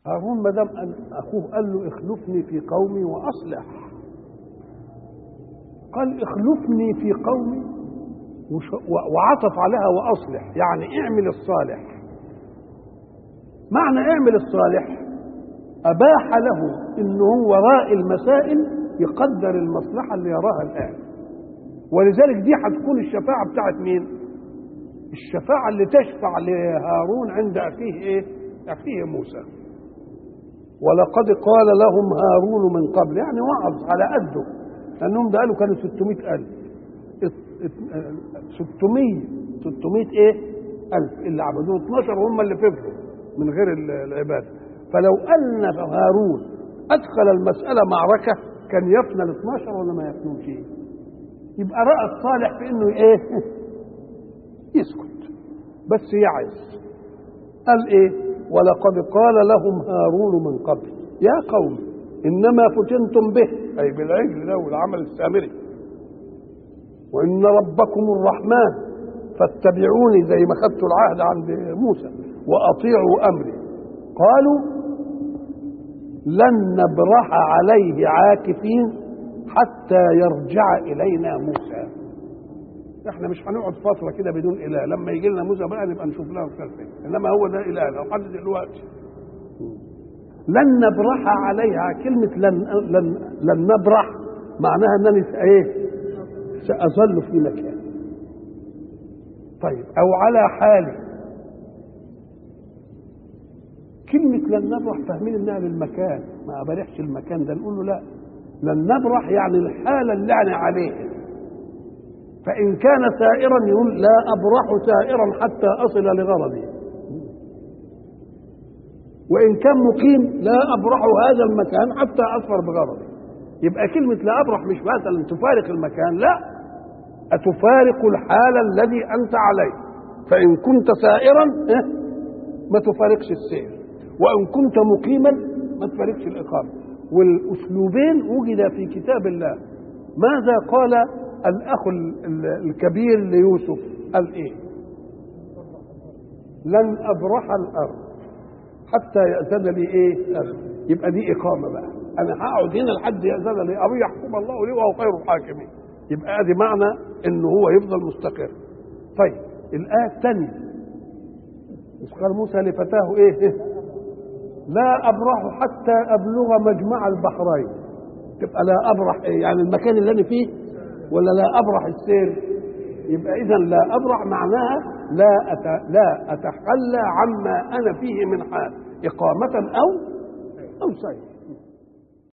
هارون ما دام اخوه قال له اخلفني في قومي واصلح قال اخلفني في قومي وعطف عليها واصلح يعني اعمل الصالح معنى اعمل الصالح اباح له ان هو وراء المسائل يقدر المصلحه اللي يراها الان ولذلك دي هتكون الشفاعه بتاعت مين الشفاعه اللي تشفع لهارون عند اخيه ايه اخيه موسى ولقد قال لهم هارون من قبل يعني وعظ على قده لانهم ده قالوا كانوا 600 الف 600 600 ايه الف اللي عبدوه 12 هم اللي فضلوا من غير العباده فلو ان هارون ادخل المساله معركه كان يفنى ال 12 ولا ما يفنوش يبقى راى الصالح في انه ايه يسكت بس يعز قال ايه ولقد قال لهم هارون من قبل يا قوم انما فتنتم به اي بالعجل ده والعمل السامري وان ربكم الرحمن فاتبعوني زي ما خدتوا العهد عند موسى واطيعوا امري قالوا لن نبرح عليه عاكفين حتى يرجع الينا موسى احنا مش هنقعد فتره كده بدون اله لما يجي لنا موسى بقى نبقى نشوف لها الخلفيه انما هو ده اله لو حد دلوقتي لن نبرح عليها كلمه لن لن لن نبرح معناها انني ايه ساظل في مكان طيب او على حالي كلمة لن نبرح فاهمين انها للمكان ما ابرحش المكان ده نقول له لا لن نبرح يعني الحالة اللي انا عليها فإن كان سائرا يقول لا أبرح سائرا حتى أصل لغرضي وإن كان مقيم لا أبرح هذا المكان حتى أصفر بغرضي يبقى كلمة لا أبرح مش مثلا تفارق المكان لا أتفارق الحال الذي أنت عليه فإن كنت سائرا ما تفارقش السير وإن كنت مقيما ما تفارقش الإقامة والأسلوبين وجد في كتاب الله ماذا قال الاخ الكبير ليوسف قال ايه لن ابرح الارض حتى ياذن لي ايه أرض. يبقى دي اقامه بقى انا هقعد هنا لحد ياذن لي او يحكم الله لي وهو خير الحاكمين يبقى ادي معنى ان هو يفضل مستقر طيب الايه الثانيه قال موسى لفتاه ايه لا ابرح حتى ابلغ مجمع البحرين تبقى لا ابرح إيه؟ يعني المكان اللي انا فيه ولا لا ابرح السير يبقى اذا لا ابرح معناها لا أت... لا اتخلى عما انا فيه من حال اقامه او او سير